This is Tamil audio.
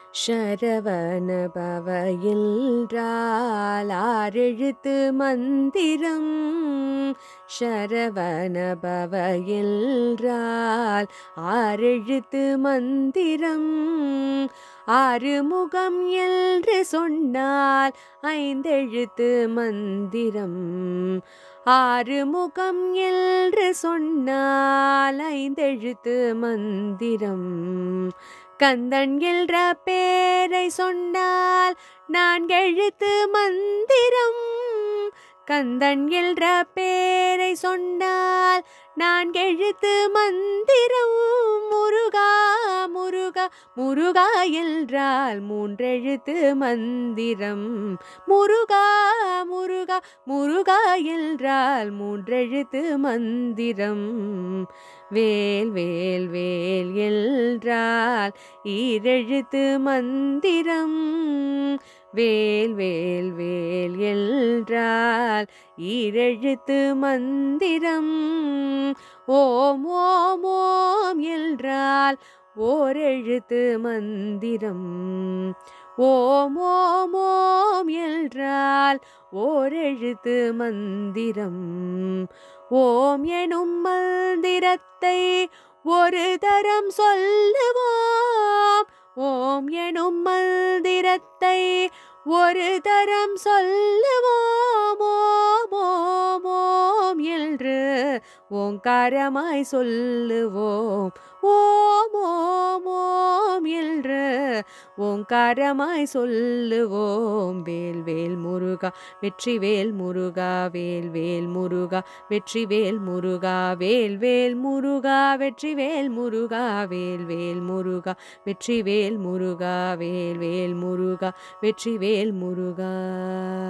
சரவண பவையின்றால் ஆறெழுத்து மந்திரம் சரவண பவையின்றால் ஆறெழுத்து மந்திரம் ஆறுமுகம் என்று சொன்னால் ஐந்தெழுத்து மந்திரம் ஆறுமுகம் என்று சொன்னால் ஐந்தெழுத்து மந்திரம் கந்தன் என்ற பேரை சொன்னால் நான்கெழுத்து மந்திரம் கந்தன் என்ற பேரை சொன்னால் நான்கெழுத்து மந்திரம் முருகா முருகா முருகா என்றால் மூன்றெழுத்து மந்திரம் முருகா முருகா முருகா என்றால் மூன்றெழுத்து மந்திரம் வேல் வேல் வேல் என்றால் ஈரெழுத்து மந்திரம் வேல் வேல் வேல் என்றால் ஈரெழுத்து மந்திரம் ஓம் ஓம் ஓம் என்றால் ஓரெழுத்து மந்திரம் ஓம் ஓம் ஓம் என்றால் ஓரெழுத்து மந்திரம் ஓம் எனும் மந்திரத்தை ஒரு தரம் சொல்லுவோம் ஓம் எனும் மந்திரத்தை ஒரு தரம் சொல்லுவோம் ஓம் ஓம் ஓம் என்று ஓங்காரமாய் சொல்லுவோம் ஓம் ஓம் ஓம் என்று ஓங்காரமாய் சொல்லுவோம் வேல் வேல் முருகா வெற்றி வேல் முருகா வேல் வேல் முருகா வெற்றி வேல் முருகா வேல் வேல் முருகா வெற்றி வேல் முருகா வேல் வேல் முருகா வெற்றி வேல் முருகா வேல் வேல் முருகா வெற்றி வேல் முருகா